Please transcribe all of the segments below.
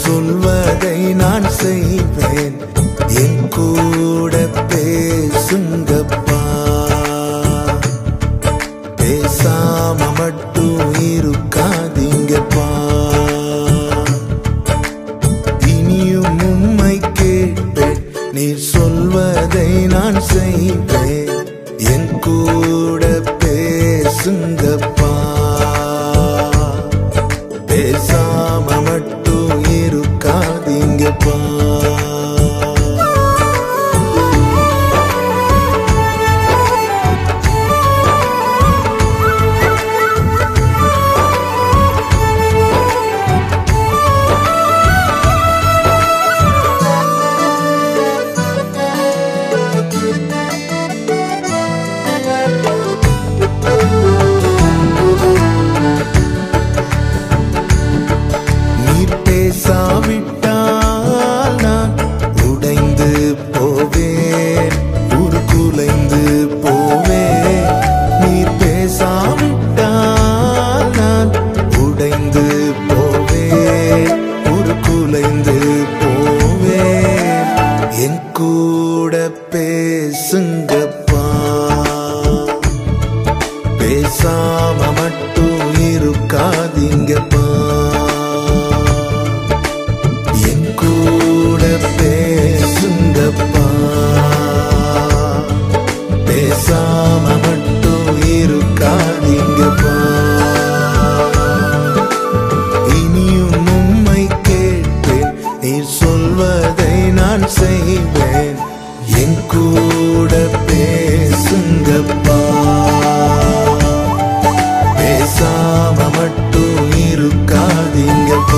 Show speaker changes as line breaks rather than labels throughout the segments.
சொல்வதை நான் செய்வேன் என் கூட பேசுங்கப்பா பேசாம மட்டும் இருக்காதீங்கப்பா இனியும் உம்மை கேட்பேன் நீர் சொல்வதை நான் செய்வேன் என் கூட பேசுங்கப்பா பேசாம மட்டும் இருக்காதீங்கப்பா நீர் பேசாவிட்டால் நான் உடைந்து போவேன் உரு குலைந்து போவேன் நீர் பேசாவிட்டால் நான் உடைந்து போவேன் உரு குலைந்து போவேன் என் கூட பேசுங்கப்பா பேசாம மட்டும் இருக்காதீங்கப்பா என் கூட பேசுங்கப்பா பேசாம மட்டும் இருக்காதீங்கப்பா இனியும் உம்மை கேட்பேன் நீர் சொல்வதை நான் செய்வேன் என் கூட பேசுங்கப்பா பேசாம மட்டும் இருக்காதீங்கப்பா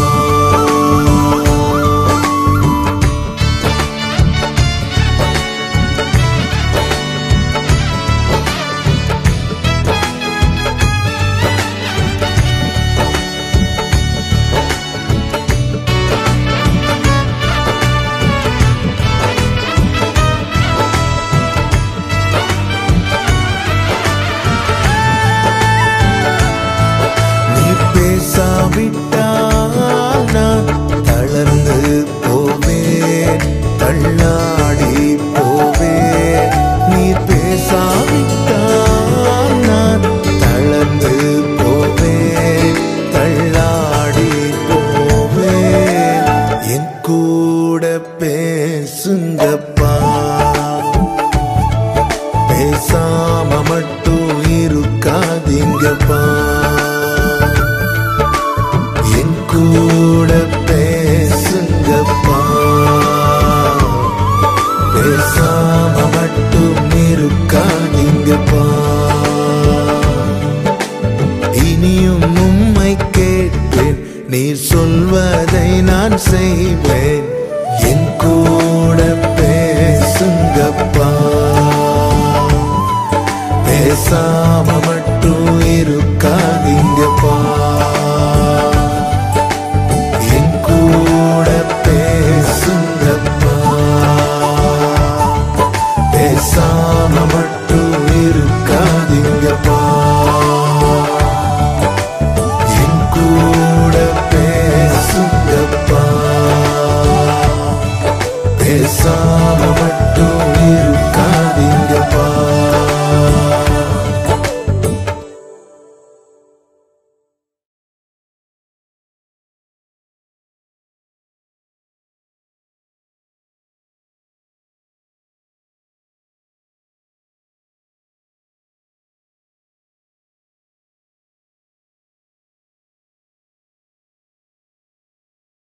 நீ பேசாவிட்டால் நான் தளர்ந்து போவேன் தள்ளாடி போவேன் நீ பேசாவிட்டால் நான் தளர்ந்து போவேன் தள்ளாடி போவேன் என் கூட பேசுங்கப்பா பேசாம மட்டும் இருக்காதீங்கப்பா என் கூட பேசுங்கப்பா பேசாம மட்டும் இருக்காதீங்கப்பா இனியும் உம்மை கேட்பேன் நீர் சொல்வதை நான் செய்வேன் என் கூட பேசுங்கப்பா பேசாம